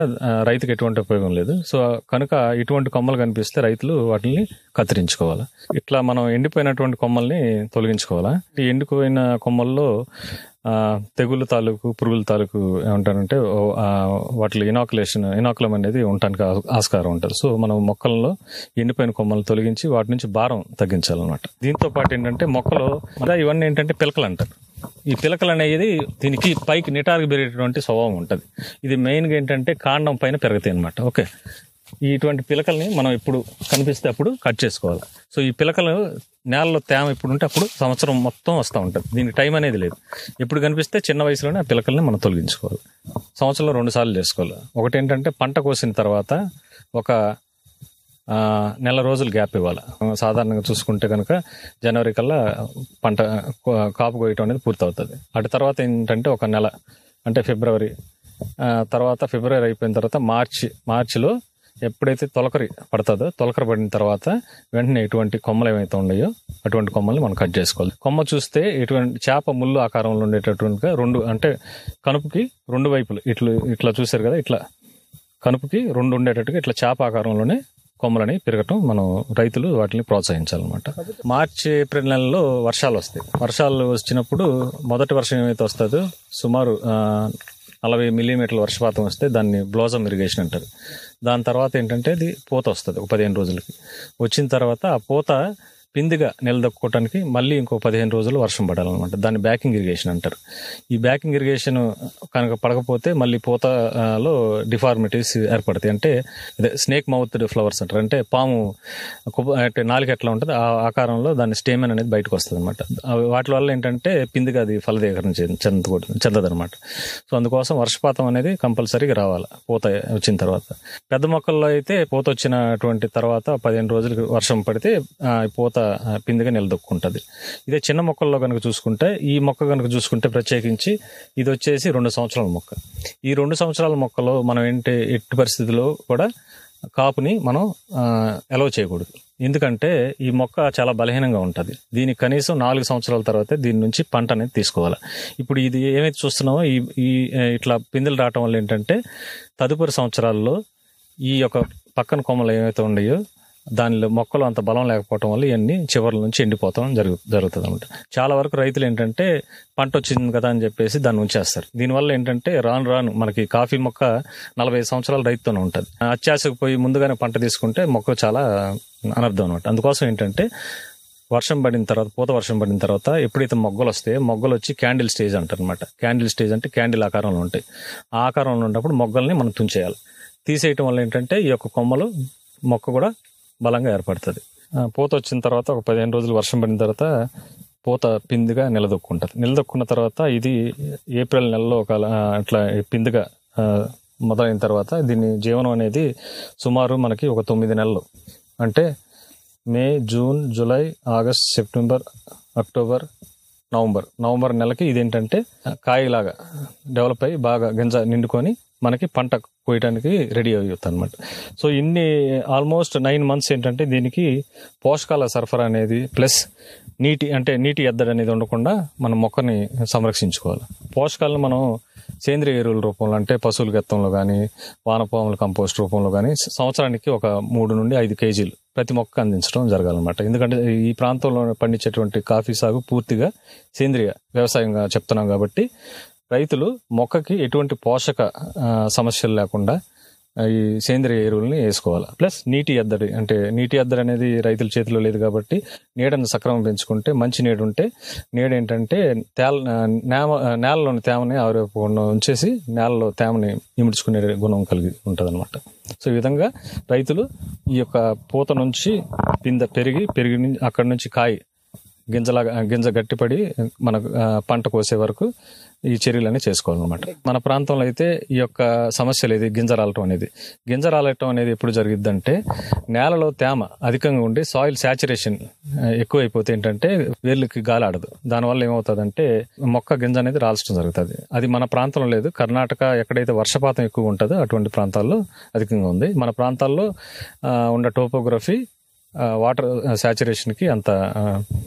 ఆ, రైతుకి ఎటువంటి ఉపయోగం లేదు సో కనుక ఇటువంటి కొమ్మలు కనిపిస్తే రైతులు వాటిని కత్తిరించుకోవాలి ఇట్లా మనం ఎండిపోయినటువంటి కొమ్మల్ని తొలగించుకోవాలా ఈ ఎండిపోయిన కొమ్మల్లో ఆ, తెగుళ్ళ తాలూకు పురుగుల తాలూకు ఏమంటారంటే ఓ, ఆ, వాటిలో ఇనాకులేషన్ ఇనాకులం అనేది ఉండటానికి ఆ- ఆస్కారం ఉంటుంది సో మనం మొక్కలలో ఎండిపోయిన కొమ్మలను తొలగించి వాటి నుంచి భారం తగ్గించాలన్నమాట దీంతో పాటు ఏంటంటే మొక్కలు ఇంకా ఇవన్నీ ఏంటంటే పిలకలు అంటారు ఈ పిలకలు అనేది దీనికి పైకి నిటారుగా పెరిగేటువంటి స్వభావం ఉంటుంది ఇది మెయిన్గా ఏంటంటే కాండం పైన పెరుగుతాయి అనమాట ఓకే ఇటువంటి పిలకల్ని మనం ఎప్పుడు కనిపిస్తే అప్పుడు కట్ చేసుకోవాలి సో ఈ పిలకలు నేలలో తేమ ఎప్పుడు ఉంటే అప్పుడు సంవత్సరం మొత్తం వస్తూ ఉంటుంది దీనికి టైం అనేది లేదు ఎప్పుడు కనిపిస్తే చిన్న వయసులోనే ఆ పిలకల్ని మనం తొలగించుకోవాలి సంవత్సరంలో రెండు సార్లు చేసుకోవాలి ఒకటి ఏంటంటే పంట కోసిన తర్వాత ఒక ఆ, నెల రోజులు గ్యాప్ ఇవ్వాలి సాధారణంగా చూసుకుంటే కనుక జనవరి కల్లా పంట కో- కాపు కోయటం అనేది పూర్తవుతుంది అటు తర్వాత ఏంటంటే ఒక నెల అంటే ఫిబ్రవరి ఆ, తర్వాత ఫిబ్రవరి అయిపోయిన తర్వాత మార్చి మార్చిలో ఎప్పుడైతే తొలకరి పడుతుందో తొలకరి పడిన తర్వాత వెంటనే ఎటువంటి కొమ్మలు ఏవైతే ఉన్నాయో అటువంటి కొమ్మల్ని మనం కట్ చేసుకోవాలి కొమ్మ చూస్తే ఎటువంటి చేప ముళ్ళు ఆకారంలో ఉండేటటువంటిగా రెండు అంటే కనుపుకి రెండు వైపులు ఇట్లా ఇట్లా చూశారు కదా ఇట్లా కనుపుకి రెండు ఉండేటట్టుగా ఇట్లా చేప ఆకారంలోనే కొమ్మలని పెరగటం మనం రైతులు వాటిని ప్రోత్సహించాలన్నమాట మార్చి ఏప్రిల్ నెలలో వర్షాలు వస్తాయి వర్షాలు వచ్చినప్పుడు మొదటి వర్షం ఏమైతే వస్తుందో సుమారు ఆ, నలభై మిల్లీమీటర్ల వర్షపాతం వస్తే దాన్ని బ్లోజమ్ ఇరిగేషన్ అంటారు దాని తర్వాత ఏంటంటే అది పూత వస్తుంది ఒక పదిహేను రోజులకి వచ్చిన తర్వాత ఆ పూత పిందిగా నిలదొక్కుకోవటానికి మళ్ళీ ఇంకో పదిహేను రోజులు వర్షం పడాలన్నమాట దాన్ని బ్యాకింగ్ ఇరిగేషన్ అంటారు ఈ బ్యాకింగ్ ఇరిగేషన్ కనుక పడకపోతే మళ్ళీ పూతలో డిఫార్మిటీస్ ఏర్పడతాయి అంటే అదే స్నేక్ మౌత్ ఫ్లవర్స్ అంటారు అంటే పాము కుప్ప- అంటే నాలుగు ఎట్లా ఉంటుంది ఆ ఆకారంలో దాని స్టేమన్ అనేది బయటకు వస్తుంది అనమాట వాటి వల్ల ఏంటంటే పిందిగా అది ఫలదీకరణ చెందకూడదు చెందదనమాట సో అందుకోసం వర్షపాతం అనేది కంపల్సరీగా రావాలి పూత వచ్చిన తర్వాత పెద్ద మొక్కల్లో అయితే పూత వచ్చినటువంటి తర్వాత పదిహేను రోజులకు వర్షం పడితే ఆ, ఈ పూత ఆ, పిందిగా నిలదొక్కుంటుంది ఇదే చిన్న మొక్కల్లో కనుక చూసుకుంటే ఈ మొక్క కనుక చూసుకుంటే ప్రత్యేకించి ఇది వచ్చేసి రెండు సంవత్సరాల మొక్క ఈ రెండు సంవత్సరాల మొక్కలో మనం ఏంటి ఎట్టి పరిస్థితుల్లో కూడా కాపుని మనం ఎలవ్ చేయకూడదు ఎందుకంటే ఈ మొక్క చాలా బలహీనంగా ఉంటుంది దీనికి కనీసం నాలుగు సంవత్సరాల తర్వాత దీని నుంచి పంట అనేది తీసుకోవాలి ఇప్పుడు ఇది ఏమైతే చూస్తున్నామో ఈ ఈ ఆ, ఇట్లా పిందెలు రావటం వల్ల ఏంటంటే తదుపరి సంవత్సరాల్లో ఈ యొక్క పక్కన కొమ్మలు ఏవైతే ఉన్నాయో దానిలో మొక్కలు అంత బలం లేకపోవటం వల్ల ఇవన్నీ చివర్ల నుంచి ఎండిపోతాం జరుగు జరుగుతుంది అనమాట చాలా వరకు రైతులు ఏంటంటే పంట వచ్చింది కదా అని చెప్పేసి దాన్ని ఉంచేస్తారు దీనివల్ల ఏంటంటే రాను రాను మనకి కాఫీ మొక్క నలభై సంవత్సరాల రైతుతోనే ఉంటుంది అత్యాశకు పోయి ముందుగానే పంట తీసుకుంటే మొక్క చాలా అనర్థం అనమాట అందుకోసం ఏంటంటే వర్షం పడిన తర్వాత పూత వర్షం పడిన తర్వాత ఎప్పుడైతే మొగ్గలు వస్తాయో మొగ్గలు వచ్చి క్యాండిల్ స్టేజ్ అంటారు అనమాట క్యాండిల్ స్టేజ్ అంటే క్యాండిల్ ఆకారంలో ఉంటాయి ఆ ఆకారంలో ఉన్నప్పుడు మొగ్గల్ని మనం తుంచేయాలి తీసేయటం వల్ల ఏంటంటే ఈ యొక్క కొమ్మలు మొక్క కూడా బలంగా ఏర్పడుతుంది ఆ, పూత వచ్చిన తర్వాత ఒక పదిహేను రోజులు వర్షం పడిన తర్వాత పూత పిందిగా నిలదొక్కుంటుంది నిలదొక్కున్న తర్వాత ఇది ఏప్రిల్ నెలలో ఒక ఆ, అట్లా పిందిగా ఆ, మొదలైన తర్వాత దీని జీవనం అనేది సుమారు మనకి ఒక తొమ్మిది నెలలు అంటే May June July August September October November November నెలకి ఇదేంటంటే కాయలాగా డెవలప్ అయ్యి బాగా గింజ నిండుకొని మనకి పంట కోయడానికి రెడీ అవుతుంది అనమాట సో ఇన్ని ఆల్మోస్ట్ నైన్ మంత్స్ ఏంటంటే దీనికి పోషకాల సరఫరా అనేది ప్లస్ నీటి అంటే నీటి ఎద్దడి అనేది ఉండకుండా మనం మొక్కని సంరక్షించుకోవాలి పోషకాలను మనం సేంద్రియ ఎరువుల రూపంలో అంటే పశువుల గత్తంలో కానీ వానపాముల కంపోస్ట్ రూపంలో కానీ సంవత్సరానికి ఒక మూడు నుండి ఐదు కేజీలు ప్రతి మొక్క అందించడం జరగాలన్నమాట ఎందుకంటే ఈ ప్రాంతంలో పండించేటువంటి కాఫీ సాగు పూర్తిగా సేంద్రియ వ్యవసాయంగా చెప్తున్నాం కాబట్టి రైతులు మొక్కకి ఎటువంటి పోషక ఆ, సమస్యలు లేకుండా ఆ, ఈ సేంద్రియ ఎరువుల్ని వేసుకోవాలి ప్లస్ నీటి ఎద్దడి అంటే నీటి ఎద్దడి అనేది రైతుల చేతిలో లేదు కాబట్టి నీడను సక్రమం పెంచుకుంటే మంచి నీడు ఉంటే నీడ ఏంటంటే తేల నేమ నేలలోని తేమని ఆరోపకుండా ఉంచేసి నేలలో తేమని ఇముడ్చుకునే గుణం కలిగి ఉంటుంది సో ఈ విధంగా రైతులు ఈ యొక్క పూత నుంచి పింద పెరిగి పెరిగి నుంచి- అక్కడి నుంచి కాయ గింజలాగా గింజ గట్టిపడి మన ఆ, పంట కోసే వరకు ఈ చర్యలన్నీ చేసుకోవాలన్నమాట మన ప్రాంతంలో అయితే ఈ యొక్క సమస్య లేదు ఈ గింజ రాలటం అనేది గింజ రాలటం అనేది ఎప్పుడు జరిగిద్దంటే నేలలో తేమ అధికంగా ఉండి సాయిల్ శాచురేషన్ ఎక్కువైపోతే ఏంటంటే వేర్లకి గాలి ఆడదు దానివల్ల ఏమవుతుందంటే మొక్క గింజ అనేది రాల్చడం జరుగుతుంది అది మన ప్రాంతంలో లేదు కర్ణాటక ఎక్కడైతే వర్షపాతం ఎక్కువ ఉంటుందో అటువంటి ప్రాంతాల్లో అధికంగా ఉంది మన ప్రాంతాల్లో ఆ, ఉన్న టోపోగ్రఫీ వాటర్ శాచురేషన్కి అంత ఆ,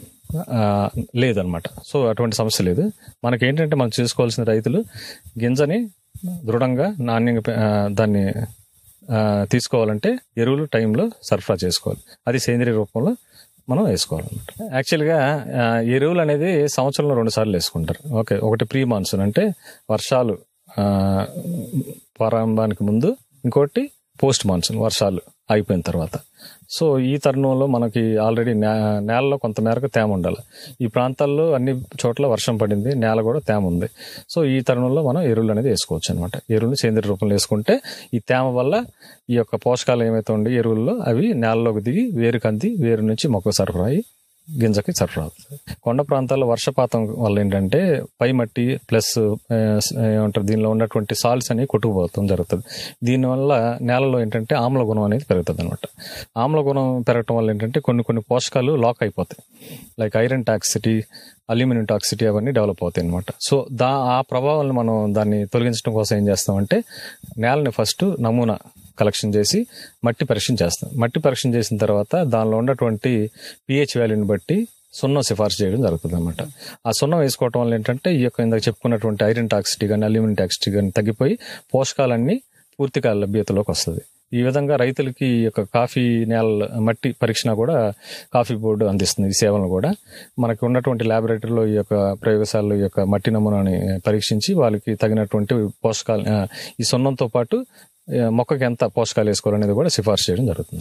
ఆ, లేదనమాట సో అటువంటి సమస్య లేదు మనకి ఏంటంటే మనం చేసుకోవాల్సిన రైతులు గింజని దృఢంగా నాణ్యంగా పె- ఆ, దాన్ని ఆ, తీసుకోవాలంటే ఎరువులు టైంలో సరఫరా చేసుకోవాలి అది సేంద్రియ రూపంలో మనం వేసుకోవాలన్నమాట యాక్చువల్గా ఆ, ఎరువులు అనేది సంవత్సరంలో రెండు సార్లు వేసుకుంటారు ఓకే ఒకటి ప్రీ మాన్సూన్ అంటే వర్షాలు ఆ, ప్రారంభానికి ముందు ఇంకోటి పోస్ట్ మాన్సూన్ వర్షాలు అయిపోయిన తర్వాత సో ఈ తరుణంలో మనకి ఆల్రెడీ నే నేలలో కొంత మేరకు తేమ ఉండాలి ఈ ప్రాంతాల్లో అన్ని చోట్ల వర్షం పడింది నేల కూడా తేమ ఉంది సో ఈ తరుణంలో మనం ఎరువులు అనేది వేసుకోవచ్చు అనమాట ఎరువులు సేంద్రియ రూపంలో వేసుకుంటే ఈ తేమ వల్ల ఈ యొక్క పోషకాలు ఏమైతే ఉండి ఎరువుల్లో అవి నేలలోకి దిగి వేరుకు అంది వేరు నుంచి మొక్క సరఫరా అయ్యి గింజకి సరఫరా అవుతుంది కొండ ప్రాంతాల్లో వర్షపాతం వల్ల ఏంటంటే పై మట్టి ప్లస్ ఆ, ఏమంటారు దీనిలో ఉన్నటువంటి సాల్ట్స్ అనేవి కొట్టుకుపోవడం జరుగుతుంది దీనివల్ల నేలలో ఏంటంటే ఆమ్ల గుణం అనేది పెరుగుతుంది అనమాట ఆమ్ల గుణం పెరగటం వల్ల ఏంటంటే కొన్ని కొన్ని పోషకాలు లాక్ అయిపోతాయి like iron toxicity aluminium toxicity అవన్నీ డెవలప్ అవుతాయి అనమాట సో దా ఆ ప్రభావాలను మనం దాన్ని తొలగించడం కోసం ఏం చేస్తామంటే నేలని ఫస్ట్ నమూనా కలెక్షన్ చేసి మట్టి పరీక్ష చేస్తాం మట్టి పరీక్ష చేసిన తర్వాత దానిలో ఉన్నటువంటి పిహెచ్ వాల్యూని బట్టి సున్నం సిఫార్సు చేయడం జరుగుతుంది అనమాట ఆ సున్నం వేసుకోవటం వల్ల ఏంటంటే ఈ యొక్క ఇందాక చెప్పుకున్నటువంటి ఐరన్ టాక్సిటీ కానీ అల్యూమినియం టాక్సిటీ కానీ తగ్గిపోయి పోషకాలన్నీ పూర్తిగా లభ్యతలోకి వస్తుంది ఈ విధంగా రైతులకి ఈ యొక్క కాఫీ నేల మట్టి పరీక్ష కూడా కాఫీ బోర్డు అందిస్తుంది ఈ సేవలను కూడా మనకి ఉన్నటువంటి ల్యాబొరేటరీలో ఈ యొక్క ప్రయోగశాలలో ఈ యొక్క మట్టి నమూనాని పరీక్షించి వాళ్ళకి తగినటువంటి పోషకాలు ఆ, ఈ సున్నంతో పాటు ఆ, మొక్కకి ఎంత పోషకాలు వేసుకోవాలనేది కూడా సిఫార్సు చేయడం జరుగుతుంది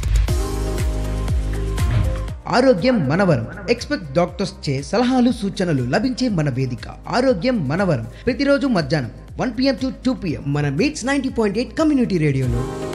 ఆరోగ్యం మనవరం ఎక్స్పెక్ట్ డాక్టర్స్ చే సలహాలు సూచనలు లభించే మన వేదిక ఆరోగ్యం మనవరం ప్రతిరోజు మధ్యాహ్నం one PM to two PM మన మీట్స్ నైన్టీ పాయింట్ ఎయిట్ కమ్యూనిటీ రేడియోలో